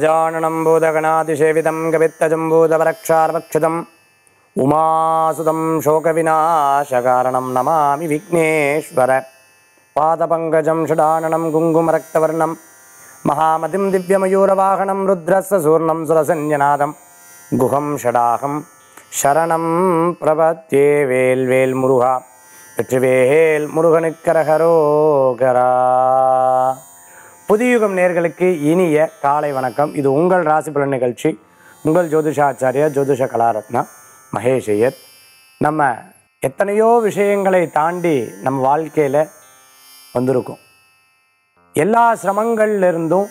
गजाननं भूतगणातिसेवितं कवित्तजम्बूतवरक्षार्वक्षितम् उमासुतं शोकविनाशकारणं नमामि विघ्नेश्वर पादपङ्कजं षडाननं कुङ्कुमरक्तवर्णं महामतिं दिव्यमयूरवाहनं रुद्रस्य सूर्णं सुरसंज्ञनादं गुहं षडाहं शरणं प्रपद्ये வேல்வேல் முருகா வெற்றிவேல் முருகனுக்கரகரோகரா புதியுகம் நேர்களுக்கு இனிய காலை வணக்கம் இது உங்கள் ராசி பலன் நிகழ்ச்சி உங்கள் ஜோதிஷாச்சாரியா ஜோதிஷ கலாரத்னா மகேஷ் ஐயர் நம்ம எத்தனையோ விஷயங்களை தாண்டி நம்ம வாழ்க்கையில் வந்திருக்கோம் எல்லா சிரமங்கள்ல இருந்தும்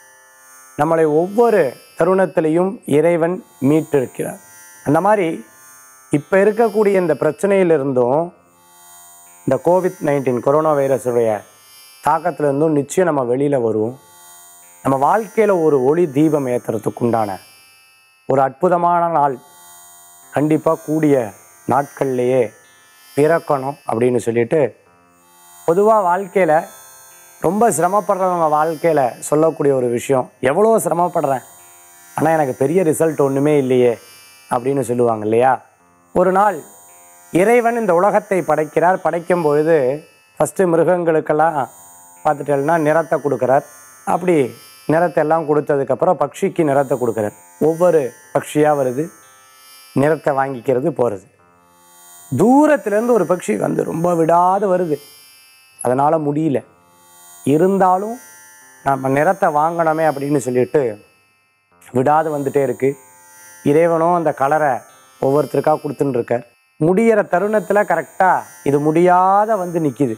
நம்மளை ஒவ்வொரு தருணத்திலையும் இறைவன் மீட்டிருக்கிறார் அந்த மாதிரி இப்போ இருக்கக்கூடிய இந்த பிரச்சனையிலிருந்தும் இந்த கோவிட் நைன்டீன் கொரோனா வைரஸுடைய தாக்கத்திலிருந்தும் நிச்சயம் நம்ம வெளியில் வருவோம் நம்ம வாழ்க்கையில் ஒரு ஒளி தீபம் ஏற்றுறதுக்கு உண்டான ஒரு அற்புதமான நாள் கண்டிப்பாக கூடிய நாட்கள்லேயே பிறக்கணும் அப்படின்னு சொல்லிட்டு பொதுவாக வாழ்க்கையில் ரொம்ப சிரமப்படுறவங்க வாழ்க்கையில் சொல்லக்கூடிய ஒரு விஷயம் எவ்வளோ சிரமப்படுறேன் ஆனால் எனக்கு பெரிய ரிசல்ட் ஒன்றுமே இல்லையே அப்படின்னு சொல்லுவாங்க இல்லையா ஒரு நாள் இறைவன் இந்த உலகத்தை படைக்கிறார் படைக்கும் பொழுது ஃபஸ்ட்டு மிருகங்களுக்கெல்லாம் பார்த்துட்டேன்னா நிறத்தை கொடுக்குறார் அப்படி நிறத்தை எல்லாம் கொடுத்ததுக்கப்புறம் பக்ஷிக்கு நிறத்தை கொடுக்குறார் ஒவ்வொரு பக்ஷியாக வருது நிறத்தை வாங்கிக்கிறது போகிறது தூரத்துலேருந்து ஒரு பக்ஷி வந்து ரொம்ப விடாது வருது அதனால் முடியல இருந்தாலும் நம்ம நிறத்தை வாங்கணுமே அப்படின்னு சொல்லிட்டு விடாது வந்துட்டே இருக்கு இறைவனும் அந்த கலரை ஒவ்வொருத்தருக்கா கொடுத்துன்னு இருக்கார் முடியிற தருணத்தில் கரெக்டாக இது முடியாத வந்து நிற்கிது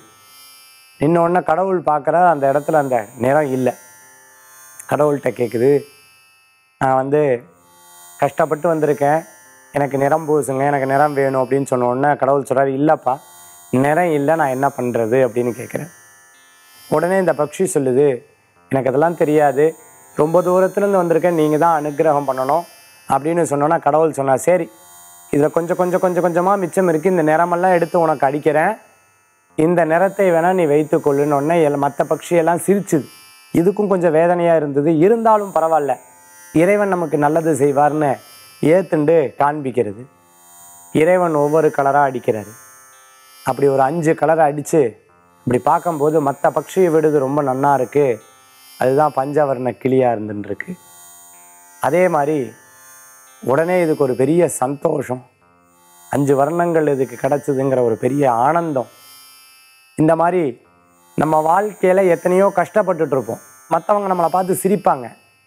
உடனே கடவுள் பார்க்குற அந்த இடத்துல அந்த நிறம் இல்லை கடவுள்கிட்ட கேட்குது நான் வந்து கஷ்டப்பட்டு வந்திருக்கேன் எனக்கு நிறம் பூசுங்க எனக்கு நிறம் வேணும் அப்படின்னு சொன்ன உடனே கடவுள் சொல்கிறார் இல்லைப்பா நிறம் இல்லை நான் என்ன பண்ணுறது அப்படின்னு கேட்குறேன் உடனே இந்த பக்ஷி சொல்லுது எனக்கு அதெல்லாம் தெரியாது ரொம்ப தூரத்துலேருந்து வந்திருக்கேன் நீங்கள் தான் அனுக்கிரகம் பண்ணணும் அப்படின்னு சொன்னோன்னா கடவுள் சொன்னார் சரி இதில் கொஞ்சம் கொஞ்சம் கொஞ்சம் கொஞ்சமாக மிச்சம் இருக்குது இந்த நிறமெல்லாம் எடுத்து உனக்கு அடிக்கிறேன் இந்த நிறத்தை வேணால் நீ வைத்துக்கொள்ளுன்னு உடனே எல் மற்ற பட்சியெல்லாம் சிரிச்சுது இதுக்கும் கொஞ்சம் வேதனையாக இருந்தது இருந்தாலும் பரவாயில்ல இறைவன் நமக்கு நல்லது செய்வார்னு ஏத்துண்டு காண்பிக்கிறது இறைவன் ஒவ்வொரு கலராக அடிக்கிறாரு அப்படி ஒரு அஞ்சு கலரை அடித்து இப்படி பார்க்கும்போது மற்ற பட்சியை விடுது ரொம்ப நன்னா இருக்குது அதுதான் பஞ்சவர்ண கிளியாக இருந்துருக்கு அதே மாதிரி உடனே இதுக்கு ஒரு பெரிய சந்தோஷம் அஞ்சு வர்ணங்கள் இதுக்கு கிடச்சிதுங்கிற ஒரு பெரிய ஆனந்தம் இந்த மாதிரி நம்ம வாழ்க்கையில் எத்தனையோ கஷ்டப்பட்டுட்டு இருப்போம் மற்றவங்க நம்மளை பார்த்து சிரிப்பாங்க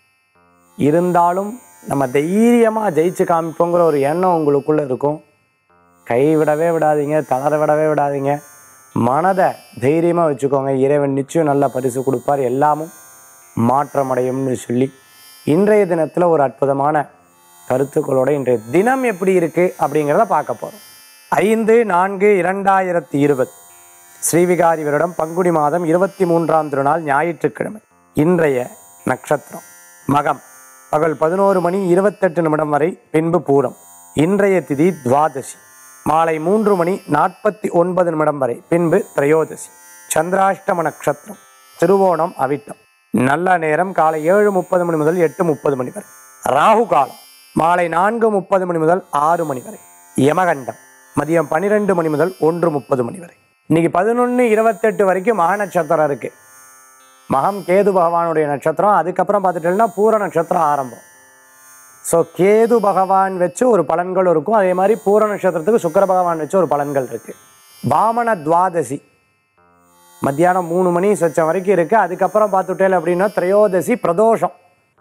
இருந்தாலும் நம்ம தைரியமாக ஜெயிச்சு காமிப்போங்கிற ஒரு எண்ணம் உங்களுக்குள்ளே இருக்கும் கைவிடவே விடாதீங்க தளர விடவே விடாதீங்க மனதை தைரியமாக வச்சுக்கோங்க இறைவன் நிச்சயம் நல்ல பரிசு கொடுப்பார் எல்லாமும் மாற்றமடையும்னு சொல்லி இன்றைய தினத்தில் ஒரு அற்புதமான கருத்துக்களோட இன்றைய தினம் எப்படி இருக்குது அப்படிங்கிறத பார்க்க போகிறோம் ஐந்து நான்கு இரண்டாயிரத்தி இருபது ஸ்ரீவிகாரி வருடம் பங்குனி மாதம் இருபத்தி மூன்றாம் திருநாள் ஞாயிற்றுக்கிழமை இன்றைய நட்சத்திரம் மகம் பகல் பதினோரு மணி இருபத்தெட்டு நிமிடம் வரை பின்பு பூரம் இன்றைய திதி துவாதசி மாலை மூன்று மணி நாற்பத்தி ஒன்பது நிமிடம் வரை பின்பு திரையோதசி சந்திராஷ்டம நட்சத்திரம் திருவோணம் அவிட்டம் நல்ல நேரம் காலை ஏழு முப்பது மணி முதல் எட்டு முப்பது மணி வரை ராகு காலம் மாலை நான்கு முப்பது மணி முதல் ஆறு மணி வரை யமகண்டம் மதியம் பன்னிரெண்டு மணி முதல் ஒன்று முப்பது மணி வரை இன்னைக்கு பதினொன்று இருபத்தெட்டு வரைக்கும் மக நட்சத்திரம் இருக்கு மகம் கேது பகவானுடைய நட்சத்திரம் அதுக்கப்புறம் பார்த்துட்டோம்னா பூர நட்சத்திரம் ஆரம்பம் ஸோ கேது பகவான் வச்சு ஒரு பலன்கள் இருக்கும் அதே மாதிரி பூர நட்சத்திரத்துக்கு சுக்கர பகவான் வச்சு ஒரு பலன்கள் இருக்கு வாமன துவாதசி மத்தியானம் மூணு மணி சொச்சம் வரைக்கும் இருக்கு அதுக்கப்புறம் பார்த்துட்டேன் அப்படின்னா திரையோதசி பிரதோஷம்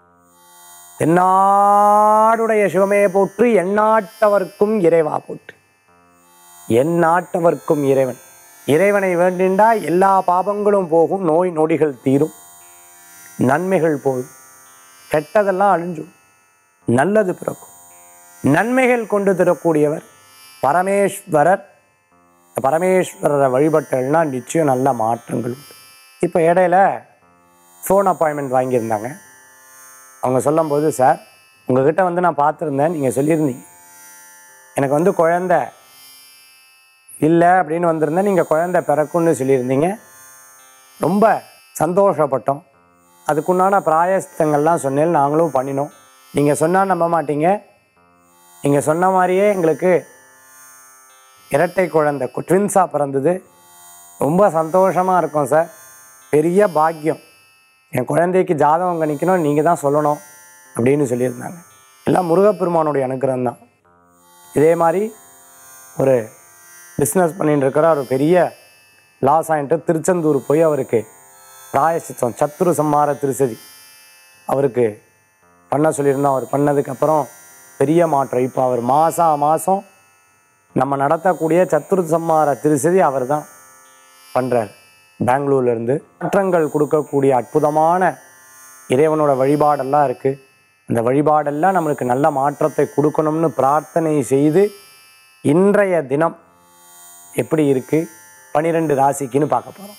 தென்னாடுடைய சிவமே போற்றி எந்நாட்டவர்க்கும் இறைவா போற்றி எந்நாட்டவர்க்கும் இறைவன் இறைவனை வேண்டிண்டா எல்லா பாபங்களும் போகும் நோய் நொடிகள் தீரும் நன்மைகள் போகும் கெட்டதெல்லாம் அழிஞ்சும் நல்லது பிறக்கும் நன்மைகள் கொண்டு தரக்கூடியவர் பரமேஸ்வரர் இந்த பரமேஸ்வரரை வழிபட்டல்னா நிச்சயம் நல்ல மாற்றங்கள் உண்டு இப்போ இடையில ஃபோன் அப்பாயின்மெண்ட் வாங்கியிருந்தாங்க அவங்க சொல்லும்போது சார் உங்ககிட்ட வந்து நான் பார்த்துருந்தேன் நீங்கள் சொல்லியிருந்தீங்க எனக்கு வந்து குழந்த இல்லை அப்படின்னு வந்திருந்தேன் நீங்கள் குழந்தை பிறக்கும்னு சொல்லியிருந்தீங்க ரொம்ப சந்தோஷப்பட்டோம் அதுக்குண்டான பிராயஸ்தங்கள்லாம் சொன்னேன் நாங்களும் பண்ணினோம் நீங்கள் சொன்னால் நம்ப மாட்டீங்க நீங்கள் சொன்ன மாதிரியே எங்களுக்கு இரட்டை குழந்தை ட்வின்ஸாக பிறந்தது ரொம்ப சந்தோஷமாக இருக்கும் சார் பெரிய பாக்கியம் என் குழந்தைக்கு ஜாதகம் கணிக்கணும் நீங்கள் தான் சொல்லணும் அப்படின்னு சொல்லியிருந்தாங்க எல்லாம் முருகப்பெருமானுடைய அனுகிரகம் தான் இதே மாதிரி ஒரு பிஸ்னஸ் பண்ணிட்டு இருக்கிற ஒரு பெரிய லாஸ் ஆகிட்டு திருச்செந்தூர் போய் அவருக்கு பிராயசித்தம் சத்துரு சம்மார திருசதி அவருக்கு பண்ண சொல்லியிருந்தோம் அவர் பண்ணதுக்கப்புறம் பெரிய மாற்றம் இப்போ அவர் மாதம் மாதம் நம்ம நடத்தக்கூடிய சத்துரு சம்மார திருசதி அவர் தான் பண்ணுறார் பெங்களூர்லேருந்து மாற்றங்கள் கொடுக்கக்கூடிய அற்புதமான இறைவனோட வழிபாடெல்லாம் இருக்குது அந்த வழிபாடெல்லாம் நம்மளுக்கு நல்ல மாற்றத்தை கொடுக்கணும்னு பிரார்த்தனை செய்து இன்றைய தினம் எப்படி இருக்குது பனிரெண்டு ராசிக்குன்னு பார்க்க போகிறோம்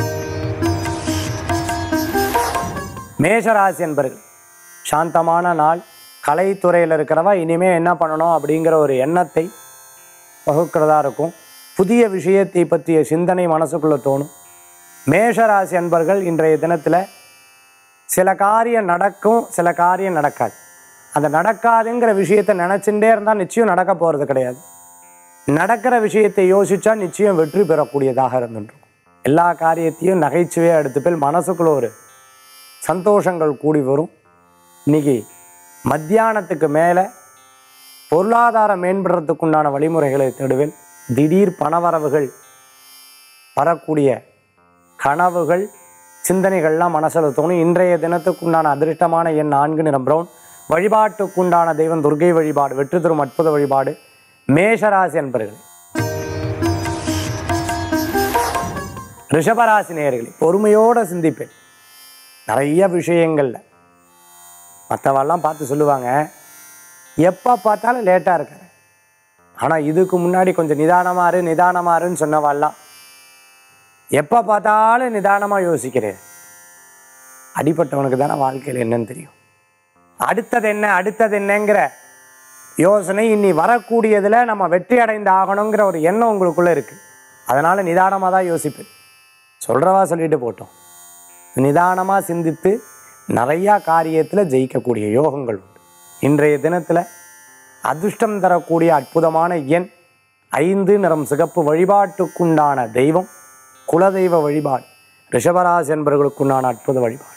மேஷராசி என்பர்கள் சாந்தமான நாள் கலைத்துறையில் இருக்கிறவா இனிமேல் என்ன பண்ணணும் அப்படிங்கிற ஒரு எண்ணத்தை வகுக்கிறதா இருக்கும் புதிய விஷயத்தை பற்றிய சிந்தனை மனசுக்குள்ளே தோணும் மேஷராசி அன்பர்கள் இன்றைய தினத்தில் சில காரியம் நடக்கும் சில காரியம் நடக்காது அந்த நடக்காதுங்கிற விஷயத்தை நினச்சிட்டே இருந்தால் நிச்சயம் நடக்க போகிறது கிடையாது நடக்கிற விஷயத்தை யோசிச்சா நிச்சயம் வெற்றி பெறக்கூடியதாக இருந்துருக்கும் எல்லா காரியத்தையும் நகைச்சுவையாக எடுத்துப்பேல் மனசுக்குள்ள ஒரு சந்தோஷங்கள் கூடி வரும் இன்னைக்கு மத்தியானத்துக்கு மேலே பொருளாதாரம் மேம்படுறதுக்கு உண்டான வழிமுறைகளை தேடுவேன் திடீர் பணவரவுகள் வரக்கூடிய கனவுகள் சிந்தனைகள்லாம் மனசில் தோணும் இன்றைய தினத்துக்குண்டான அதிர்ஷ்டமான எண் நான்கு நிறம் பிரவுன் வழிபாட்டுக்குண்டான தெய்வம் துர்கை வழிபாடு வெற்றி தரும் அற்புத வழிபாடு மேஷராசி என்பர்களே ரிஷபராசி நேயர்களே பொறுமையோடு சிந்திப்பேன் நிறைய விஷயங்களில் மற்றவெல்லாம் பார்த்து சொல்லுவாங்க எப்போ பார்த்தாலும் லேட்டாக இருக்காரு ஆனால் இதுக்கு முன்னாடி கொஞ்சம் நிதானமாக இரு நிதானமாக இருன்னு சொன்னவாள்லாம் எப்போ பார்த்தாலும் நிதானமாக யோசிக்கிறேன் அடிப்பட்டவனுக்கு தானே வாழ்க்கையில் என்னன்னு தெரியும் அடுத்தது என்ன அடுத்தது என்னங்கிற யோசனை இனி வரக்கூடியதில் நம்ம வெற்றி அடைந்து ஆகணுங்கிற ஒரு எண்ணம் உங்களுக்குள்ளே இருக்குது அதனால் நிதானமாக தான் யோசிப்பேன் சொல்கிறவா சொல்லிட்டு போட்டோம் நிதானமாக சிந்தித்து நிறையா காரியத்தில் ஜெயிக்கக்கூடிய யோகங்கள் உண்டு இன்றைய தினத்தில் அதிர்ஷ்டம் தரக்கூடிய அற்புதமான எண் ஐந்து நிறம் சிகப்பு வழிபாட்டுக்குண்டான தெய்வம் குலதெய்வ வழிபாடு ரிஷபராசி என்பவர்களுக்குண்டான அற்புத வழிபாடு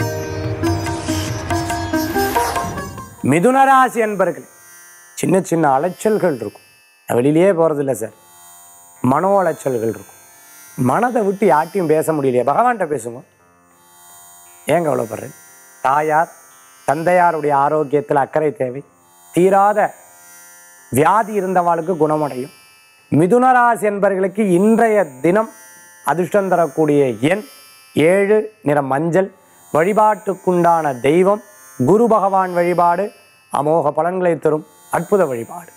மிதுனராசி என்பர்கள் சின்ன சின்ன அலைச்சல்கள் இருக்கும் நான் வெளியிலேயே போகிறதில்ல சார் மனோ அலைச்சல்கள் இருக்கும் மனதை விட்டு யார்ட்டையும் பேச முடியலையே பகவான்கிட்ட பேசுங்க ஏன் கவலைப்படுறேன் தாயார் தந்தையாருடைய ஆரோக்கியத்தில் அக்கறை தேவை தீராத வியாதி இருந்தவாளுக்கு குணமடையும் மிதுனராசி என்பர்களுக்கு இன்றைய தினம் அதிர்ஷ்டம் தரக்கூடிய எண் ஏழு நிற மஞ்சள் வழிபாட்டுக்குண்டான தெய்வம் குரு பகவான் வழிபாடு அமோக பலன்களை தரும் அற்புத வழிபாடு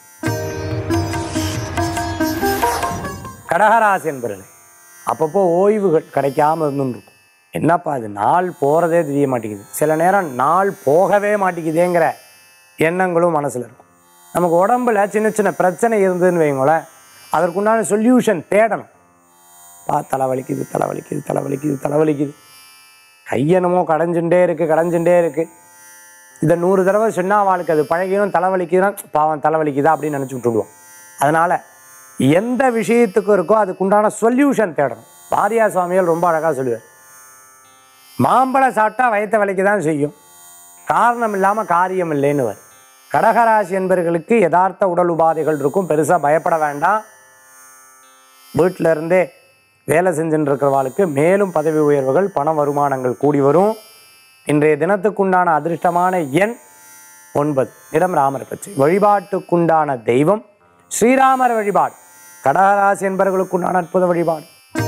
கடகராசி என்பர்களே அப்பப்போ ஓய்வுகள் கிடைக்காம இருந்துன்னு இருக்கும் என்னப்பா இது நாள் போகிறதே தெரிய மாட்டேங்குது சில நேரம் நாள் போகவே மாட்டேங்குதேங்கிற எண்ணங்களும் மனசில் இருக்கும் நமக்கு உடம்புல சின்ன சின்ன பிரச்சனை இருந்ததுன்னு வைங்களேன் அதற்குண்டான சொல்யூஷன் தேடணும் பா தலைவலிக்குது தலைவலிக்குது தலைவலிக்குது தலைவலிக்குது கையெனமோ கடைஞ்சுட்டே இருக்குது கடைஞ்சுட்டே இருக்குது இதை நூறு தடவை சொன்னா அவளுக்கு அது பழகிடும் தலைவலிக்குதுன்னா பாவம் தலைவலிக்குதா அப்படின்னு நினச்சி விட்டுடுவோம் அதனால் எந்த விஷயத்துக்கு இருக்கோ அதுக்குண்டான சொல்யூஷன் தேடணும் பாரியா சுவாமிகள் ரொம்ப அழகாக சொல்லுவார் மாம்பழம் சாப்பிட்டா வயிற்ற வலிக்கு தான் செய்யும் காரணம் இல்லாமல் காரியம் இல்லைன்னுவர் கடகராசி என்பவர்களுக்கு யதார்த்த உடல் உபாதைகள் இருக்கும் பெருசாக பயப்பட வேண்டாம் வீட்டில் இருந்தே வேலை செஞ்சுட்டு இருக்கிறவாளுக்கு மேலும் பதவி உயர்வுகள் பண வருமானங்கள் கூடி வரும் இன்றைய தினத்துக்குண்டான அதிர்ஷ்டமான எண் ஒன்பது இடம் ராமர் பற்றி வழிபாட்டுக்குண்டான தெய்வம் ஸ்ரீராமர் வழிபாடு கடகராசி என்பவர்களுக்குண்டான அற்புத வழிபாடு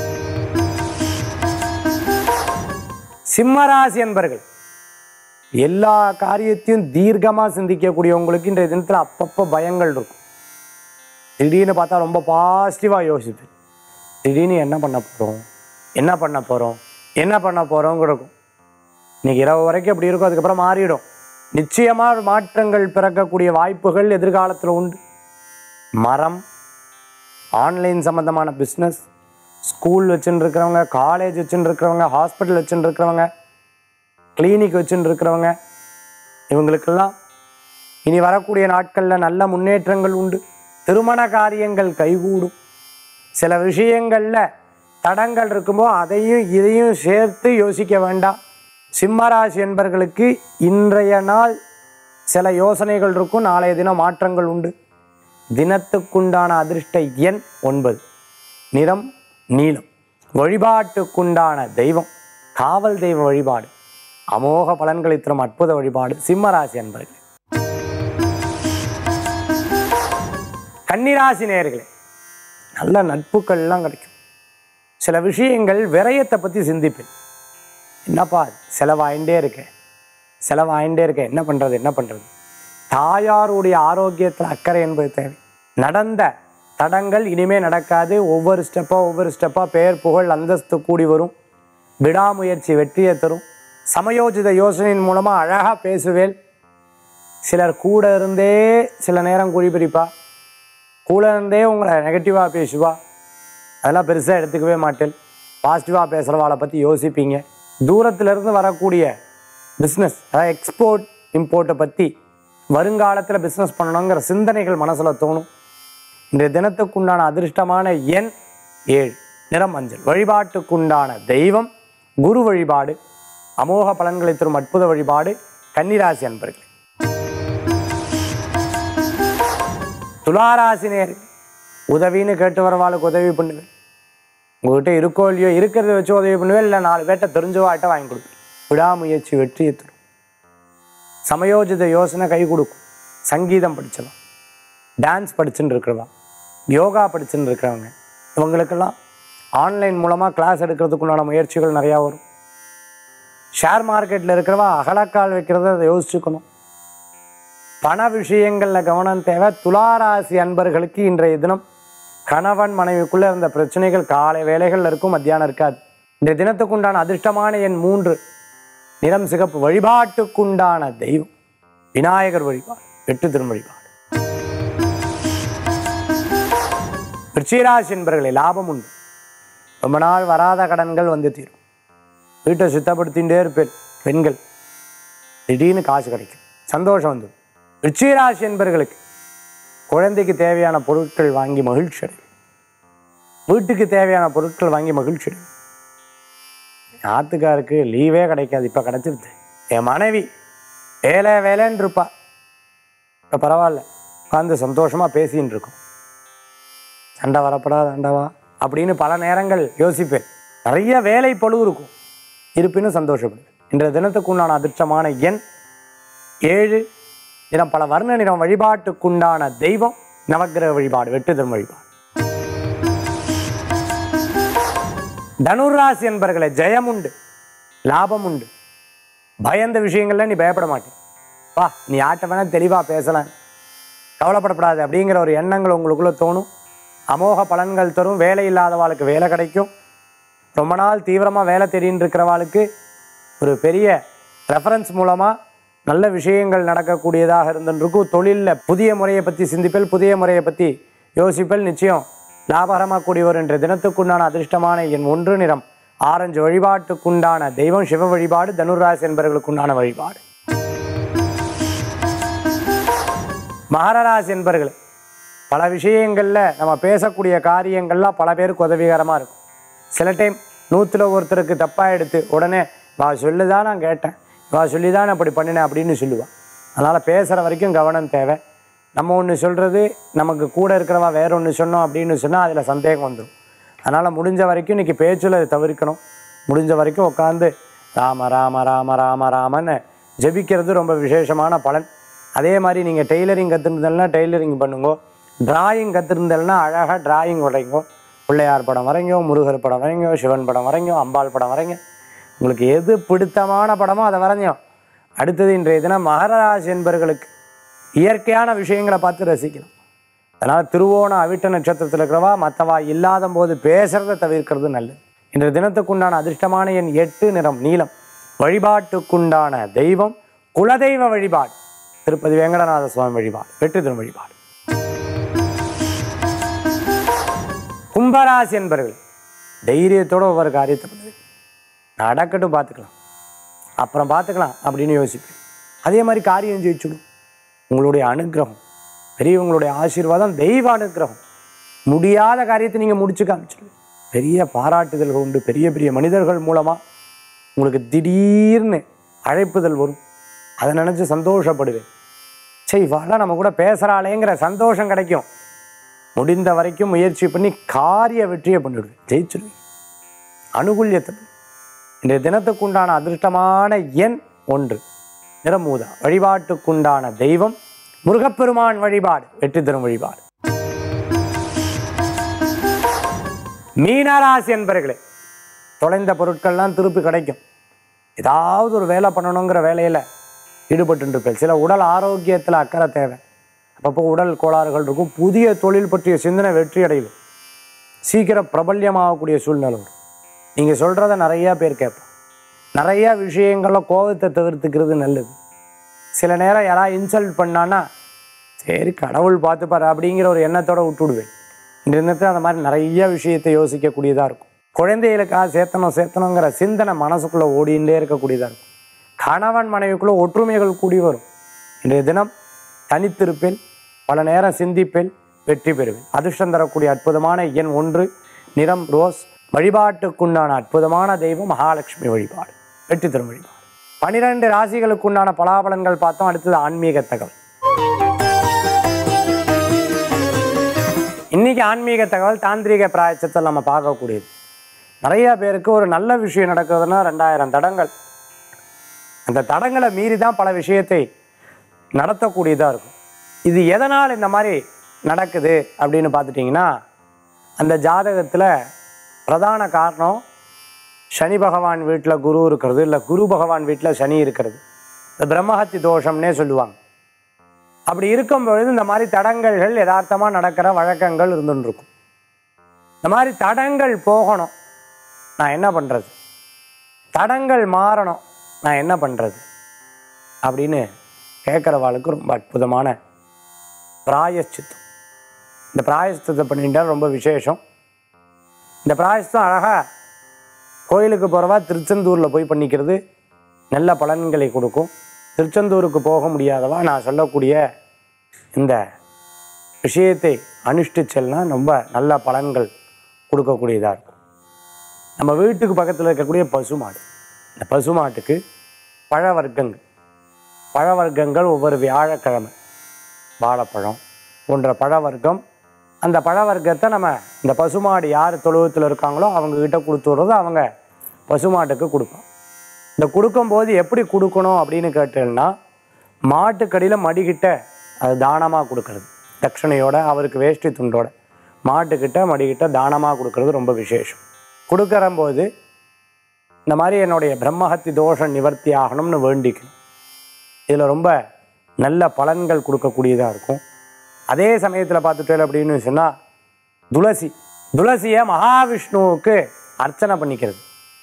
சிம்மராசி என்பர்கள் எல்லா காரியத்தையும் தீர்க்கமாக சிந்திக்கக்கூடியவங்களுக்கு இன்றைய தினத்தில் அப்பப்போ பயங்கள் இருக்கும் திடீர்னு பார்த்தா ரொம்ப பாசிட்டிவாக யோசிப்பேன் திடீர்னு என்ன பண்ண போகிறோம் என்ன பண்ண போகிறோம் என்ன பண்ண போகிறோங்கிற இருக்கும் இன்னைக்கு இரவு வரைக்கும் எப்படி இருக்கும் அதுக்கப்புறம் மாறிடும் நிச்சயமாக மாற்றங்கள் பிறக்கக்கூடிய வாய்ப்புகள் எதிர்காலத்தில் உண்டு மரம் ஆன்லைன் சம்மந்தமான பிஸ்னஸ் ஸ்கூல் வச்சுட்டு இருக்கிறவங்க காலேஜ் வச்சுட்டு இருக்கிறவங்க ஹாஸ்பிட்டல் வச்சுட்டு இருக்கிறவங்க கிளினிக் வச்சுன்னு இருக்கிறவங்க இவங்களுக்கெல்லாம் இனி வரக்கூடிய நாட்களில் நல்ல முன்னேற்றங்கள் உண்டு திருமண காரியங்கள் கைகூடும் சில விஷயங்களில் தடங்கள் இருக்கும்போ அதையும் இதையும் சேர்த்து யோசிக்க வேண்டாம் சிம்மராசி என்பர்களுக்கு இன்றைய நாள் சில யோசனைகள் இருக்கும் நாளைய தினம் மாற்றங்கள் உண்டு தினத்துக்குண்டான அதிர்ஷ்ட எண் ஒன்பது நிறம் நீலம் வழிபாட்டுக்குண்டான தெய்வம் காவல் தெய்வ வழிபாடு அமோக பலன்களை தரும் அற்புத வழிபாடு சிம்மராசி என்பர்களே கன்னிராசி நேயர்களே நல்ல நட்புக்கள்லாம் கிடைக்கும் சில விஷயங்கள் விரயத்தை பற்றி சிந்திப்பேன் என்னப்பா செலவாயிண்டே இருக்கேன் செலவாயிண்டே இருக்கேன் என்ன பண்ணுறது என்ன பண்ணுறது தாயாருடைய ஆரோக்கியத்தில் அக்கறை என்பது தேவை நடந்த தடங்கள் இனிமே நடக்காது ஒவ்வொரு ஸ்டெப்பாக ஒவ்வொரு ஸ்டெப்பாக பெயர் புகழ் அந்தஸ்து கூடி வரும் விடாமுயற்சி வெற்றியை தரும் சமயோஜித யோசனையின் மூலமாக அழகாக பேசுவேல் சிலர் கூட இருந்தே சில நேரம் குழி பிரிப்பா கூட இருந்தே உங்களை நெகட்டிவாக பேசுவா அதெல்லாம் பெருசாக எடுத்துக்கவே மாட்டேன் பாசிட்டிவாக பேசுகிறவாளை பற்றி யோசிப்பீங்க தூரத்திலிருந்து வரக்கூடிய பிஸ்னஸ் அதாவது எக்ஸ்போர்ட் இம்போர்ட்டை பற்றி வருங்காலத்தில் பிஸ்னஸ் பண்ணணுங்கிற சிந்தனைகள் மனசில் தோணும் இன்றைய தினத்துக்குண்டான அதிர்ஷ்டமான எண் ஏழு நிறம் மஞ்சள் வழிபாட்டுக்குண்டான தெய்வம் குரு வழிபாடு அமோக பலன்களை தரும் அற்புத வழிபாடு கன்னிராசி அன்பர்களே துளாராசி நேர்கள் உதவின்னு கேட்டு வரவாளுக்கு உதவி பண்ணுவேன் உங்ககிட்ட இருக்கோ இல்லையோ இருக்கிறத வச்சு உதவி பண்ணுவேன் இல்லை நாலு பேர்ட்ட தெரிஞ்சவாட்ட வாங்கி கொடுப்பேன் விடாமுயற்சி வெற்றியை தரும் சமயோஜித யோசனை கை கொடுக்கும் சங்கீதம் படிச்சவன் டான்ஸ் படிச்சுன்னு இருக்கிறவா யோகா படிச்சுன்னு இருக்கிறவங்க இவங்களுக்கெல்லாம் ஆன்லைன் மூலமாக கிளாஸ் எடுக்கிறதுக்குண்டான முயற்சிகள் நிறையா வரும் ஷேர் மார்க்கெட்டில் இருக்கிறவா அகலக்கால் வைக்கிறத அதை யோசிச்சுக்கணும் பண விஷயங்களில் கவனம் தேவை துளாராசி அன்பர்களுக்கு இன்றைய தினம் கணவன் மனைவிக்குள்ளே இருந்த பிரச்சனைகள் காலை வேலைகள் இருக்கும் மத்தியானம் இருக்காது இன்றைய தினத்துக்குண்டான அதிர்ஷ்டமான எண் மூன்று நிறம் சிகப்பு வழிபாட்டுக்குண்டான தெய்வம் விநாயகர் வழிபாடு வெட்டு திரும் வழிபாடு விருச்சிகராசி என்பர்களே லாபம் உண்டு ரொம்ப நாள் வராத கடன்கள் வந்து தீரும் வீட்டை சுத்தப்படுத்திகிட்டே இருப்பேன் பெண்கள் திடீர்னு காசு கிடைக்கும் சந்தோஷம் வந்துடும் விருச்சிகராசி என்பர்களுக்கு குழந்தைக்கு தேவையான பொருட்கள் வாங்கி மகிழ்ச்சி அடையும் வீட்டுக்கு தேவையான பொருட்கள் வாங்கி மகிழ்ச்சி அடையும் ஆத்துக்காருக்கு லீவே கிடைக்காது இப்போ கிடச்சிருது என் மனைவி வேலை வேலைன்னு இருப்பா இப்போ பரவாயில்ல உட்காந்து சந்தோஷமாக பேசின்னு இருக்கோம் சண்டை வரப்படாது ஆண்டவா அப்படின்னு பல நேரங்கள் யோசிப்பேன் நிறைய வேலை பழு இருக்கும் இருப்பினும் சந்தோஷப்படுவேன் இன்றைய தினத்துக்கு உண்டான அதிர்ஷ்டமான எண் ஏழு நிறம் பல வர்ண நிறம் வழிபாட்டுக்குண்டான தெய்வம் நவக்கிரக வழிபாடு வெட்டுதல் வழிபாடு தனுராசி என்பர்களே ஜெயம் உண்டு லாபம் உண்டு பயந்த விஷயங்கள்ல நீ பயப்பட மாட்டே வா நீ யார்கிட்ட வேணா தெளிவாக பேசலாம் கவலைப்படப்படாது அப்படிங்கிற ஒரு எண்ணங்கள் உங்களுக்குள்ள தோணும் அமோக பலன்கள் தரும் வேலை இல்லாதவாளுக்கு வேலை கிடைக்கும் ரொம்ப நாள் தீவிரமாக வேலை தேடின்னு இருக்கிறவாளுக்கு ஒரு பெரிய ரெஃபரன்ஸ் மூலமாக நல்ல விஷயங்கள் நடக்கக்கூடியதாக இருந்துருக்கும் தொழிலில் புதிய முறையை பற்றி சிந்திப்பல் புதிய முறையை பற்றி யோசிப்பல் நிச்சயம் லாபகரமாக கூடி வரும் என்ற தினத்துக்குண்டான அதிர்ஷ்டமான என் ஒன்று நிறம் ஆரஞ்சு வழிபாட்டுக்குண்டான தெய்வம் சிவ வழிபாடு தனுராசி என்பவர்களுக்குண்டான வழிபாடு மகரராசி என்பர்களே பல விஷயங்களில் நம்ம பேசக்கூடிய காரியங்கள்லாம் பல பேருக்கு உதவிகரமாக இருக்கும் சில டைம் நூற்றில் ஒருத்தருக்கு தப்பாக எடுத்து உடனே வா சொல்லுதான் நான் கேட்டேன் வா சொல்லி தான் நான் இப்படி பண்ணினேன் அப்படின்னு சொல்லுவாள் அதனால் பேசுகிற வரைக்கும் கவனம் தேவை நம்ம ஒன்று சொல்கிறது நமக்கு கூட இருக்கிறவா வேற ஒன்று சொன்னோம் அப்படின்னு சொன்னால் அதில் சந்தேகம் வந்துடும் அதனால் முடிஞ்ச வரைக்கும் இன்றைக்கி பேச்சில் அதை தவிர்க்கணும் முடிஞ்ச வரைக்கும் உட்காந்து ராம ராம ராம ராம ராமன்னு ஜெபிக்கிறது ரொம்ப விசேஷமான பலன் அதே மாதிரி நீங்கள் டெய்லரிங் கற்றுருந்தேன்னா டெய்லரிங் பண்ணுங்க டிராயிங் கற்றுருந்தேன்னா அழகாக டிராயிங் வரைங்கோ பிள்ளையார் படம் வரைங்கோ முருகர் படம் வரைங்கோ சிவன் படம் வரைங்கோ அம்பாள் படம் வரைங்க உங்களுக்கு எது பிடித்தமான படமோ அதை வரைஞ்சோ அடுத்தது இன்றைய தினம் மகர ராசி என்பர்களுக்கு இயற்கையான விஷயங்களை பார்த்து ரசிக்கலாம் அதனால் திருவோண அவிட்ட நட்சத்திரத்தில் இருக்கிறவா மற்றவா இல்லாத போது பேசுறதை தவிர்க்கிறது நல்லது இன்றைய தினத்துக்குண்டான அதிர்ஷ்டமான எண் எட்டு நிறம் நீலம் வழிபாட்டுக்குண்டான தெய்வம் குலதெய்வ வழிபாடு திருப்பதி வெங்கடநாத சுவாமி வழிபாடு வெற்றி திரும் வழிபாடு கும்பராசி என்பர்கள் தைரியத்தோட ஒவ்வொரு காரியத்தை பண்ணுது நடக்கட்டும் பார்த்துக்கலாம் அப்புறம் பார்த்துக்கலாம் அப்படின்னு யோசிப்பேன் அதே மாதிரி காரியம் ஜெயிச்சுடும் உங்களுடைய அனுக்கிரகம் பெரியவங்களுடைய ஆசீர்வாதம் தெய்வ அனுக்கிரகம் முடியாத காரியத்தை நீங்கள் முடிச்சு காமிச்சிடுவீங்க பெரிய பாராட்டுதல்கள் உண்டு பெரிய பெரிய மனிதர்கள் மூலமாக உங்களுக்கு திடீர்னு அழைப்புதல் வரும் அதை நினச்சி சந்தோஷப்படுவேன் சரி இவாள நம்ம கூட பேசுகிறாளேங்கிற சந்தோஷம் கிடைக்கும் முடிந்த வரைக்கும் முயற்சி பண்ணி காரிய வெற்றியை பண்ணிவிடுவேன் ஜெயிச்சிடுவேன் அனுகூல்யத்தை இன்றைய தினத்துக்குண்டான அதிர்ஷ்டமான எண் ஒன்று நிறமூதா வழிபாட்டுக்குண்டான தெய்வம் முருகப்பெருமான் வழிபாடு வெற்றி தரும் வழிபாடு மீனராசி என்பர்களே தொலைந்த பொருட்கள்லாம் திருப்பி கிடைக்கும் ஏதாவது ஒரு வேலை பண்ணணுங்கிற வேலையில் ஈடுபட்டு இருப்பேன் சில உடல் ஆரோக்கியத்தில் அக்கறை தேவை அப்பப்போ உடல் கோளாறுகள் இருக்கும் புதிய தொழில் பற்றிய சிந்தனை வெற்றி அடையுது சீக்கிரம் பிரபல்யமாகக்கூடிய சூழ்நிலை வரும் நீங்கள் சொல்கிறத நிறையா பேர் கேட்போம் நிறையா விஷயங்களில் கோபத்தை தவிர்த்துக்கிறது நல்லது சில நேரம் யாராவது இன்சல்ட் பண்ணான்னா சரி கடவுள் பார்த்துப்பாரு அப்படிங்கிற ஒரு எண்ணத்தோட விட்டுடுவேன் இந்த எண்ணத்தில் அந்த மாதிரி நிறைய விஷயத்தை யோசிக்கக்கூடியதாக இருக்கும் குழந்தைகளுக்காக சேர்த்தணும் சேர்த்தணுங்கிற சிந்தனை மனசுக்குள்ளே ஓடிண்டே இருக்கக்கூடியதாக இருக்கும் கணவன் மனைவிக்குள்ளே ஒற்றுமைகள் கூடி வரும் இன்றைய தினம் தனித்திருப்பேன் பல நேரம் சிந்திப்பேன் வெற்றி பெறுவேன் அதிர்ஷ்டம் தரக்கூடிய அற்புதமான எண் ஒன்று நிறம் ரோஸ் வழிபாட்டுக்குண்டான அற்புதமான தெய்வம் மகாலட்சுமி வழிபாடு வெற்றி தரும் வழிபாடு பனிரெண்டு ராசிகளுக்குண்டான பலாபலன்கள் பார்த்தோம் அடுத்தது ஆன்மீக தகவல் இன்னைக்கு ஆன்மீக தகவல் தாந்திரீக பிராயச்சத்தில் நம்ம பார்க்கக்கூடியது நிறைய பேருக்கு ஒரு நல்ல விஷயம் நடக்குதுன்னா ரெண்டாயிரம் தடங்கள் அந்த தடங்களை மீறி தான் பல விஷயத்தை நடத்தக்கூடியதாக இருக்கும் இது எதனால் இந்த மாதிரி நடக்குது அப்படின்னு பார்த்துட்டிங்கன்னா அந்த ஜாதகத்தில் பிரதான காரணம் சனி பகவான் வீட்டில் குரு இருக்கிறது இல்லை குரு பகவான் வீட்டில் சனி இருக்கிறது இந்த பிரம்மஹத்தி தோஷம்னே சொல்லுவாங்க அப்படி இருக்கும் பொழுது இந்த மாதிரி தடங்கல்கள் யதார்த்தமாக நடக்கிற வழக்கங்கள் இருந்துன்னு இருக்கும் இந்த மாதிரி தடங்கள் போகணும் நான் என்ன பண்ணுறது தடங்கள் மாறணும் நான் என்ன பண்ணுறது அப்படின்னு கேட்குறவாளுக்கு ரொம்ப அற்புதமான பிராயச்சித்தம் இந்த பிராயச்சித்தத்தை பண்ணிட்டா ரொம்ப விசேஷம் இந்த பிராயச்சித்தம் அழகாக கோயிலுக்கு போகிறவா திருச்செந்தூரில் போய் பண்ணிக்கிறது நல்ல பலன்களை கொடுக்கும் திருச்செந்தூருக்கு போக முடியாதவா நான் சொல்லக்கூடிய இந்த விஷயத்தை அனுஷ்டிச்சல்னா ரொம்ப நல்ல பலன்கள் கொடுக்கக்கூடியதாக இருக்கும் நம்ம வீட்டுக்கு பக்கத்தில் இருக்கக்கூடிய பசுமாடு இந்த பசுமாட்டுக்கு பழ வர்க்கங்கள் பழ வர்க்கங்கள் ஒவ்வொரு வியாழக்கிழமை வாழைப்பழம் போன்ற பழ வர்க்கம் அந்த பழ வர்க்கத்தை நம்ம இந்த பசுமாடு யார் தொழுவத்தில் இருக்காங்களோ அவங்கக்கிட்ட கொடுத்து விடுறது அவங்க பசுமாட்டுக்கு கொடுப்போம் இந்த கொடுக்கும்போது எப்படி கொடுக்கணும் அப்படின்னு கேட்டீங்கன்னா மாட்டுக்கடியில் மடிக்கிட்ட அது தானமாக கொடுக்கறது தட்சணையோட அவருக்கு வேஷ்டி துண்டோட மாட்டுக்கிட்ட மடிக்கிட்ட தானமாக கொடுக்கறது ரொம்ப விசேஷம் கொடுக்கறம்போது இந்த மாதிரி என்னுடைய பிரம்மஹத்தி தோஷம் நிவர்த்தி ஆகணும்னு வேண்டிக்கணும் இதில் ரொம்ப நல்ல பலன்கள் கொடுக்கக்கூடியதாக இருக்கும் அதே சமயத்தில் பார்த்துட்டேன் அப்படின்னு சொன்னால் துளசி துளசியை மகாவிஷ்ணுவுக்கு அர்ச்சனை பண்ணிக்கிறது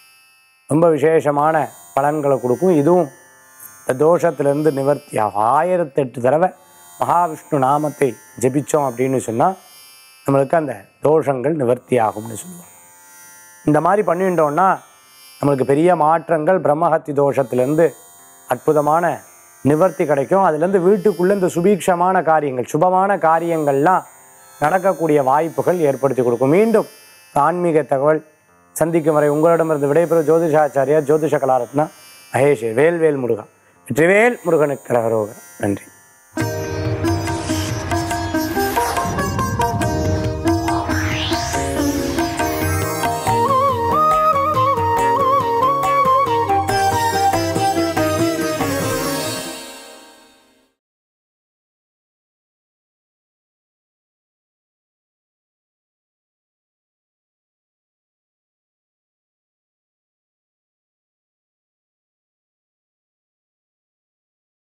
ரொம்ப விசேஷமான பலன்களை கொடுக்கும் இதுவும் இந்த தோஷத்திலிருந்து நிவர்த்தி ஆகும் ஆயிரத்தெட்டு தடவை மகாவிஷ்ணு நாமத்தை ஜெபிச்சோம் அப்படின்னு சொன்னால் நம்மளுக்கு அந்த தோஷங்கள் நிவர்த்தி ஆகும்னு சொல்லுவாங்க இந்த மாதிரி பண்ணிட்டோம்னா நம்மளுக்கு பெரிய மாற்றங்கள் பிரம்மஹத்தி தோஷத்திலேருந்து அற்புதமான நிவர்த்தி கிடைக்கும் அதுலேருந்து வீட்டுக்குள்ளே இந்த சுபீட்சமான காரியங்கள் சுபமான காரியங்கள்லாம் நடக்கக்கூடிய வாய்ப்புகள் ஏற்படுத்தி கொடுக்கும் மீண்டும் ஆன்மீக தகவல் சந்திக்கும் வரை உங்களிடமிருந்து விடைபெறும் ஜோதிஷாச்சாரியா ஜோதிஷ கலாரத்னா மகேஷ் வேல்வேல் முருகா வெற்றிவேல் முருகனுக்கு கரகரோக நன்றி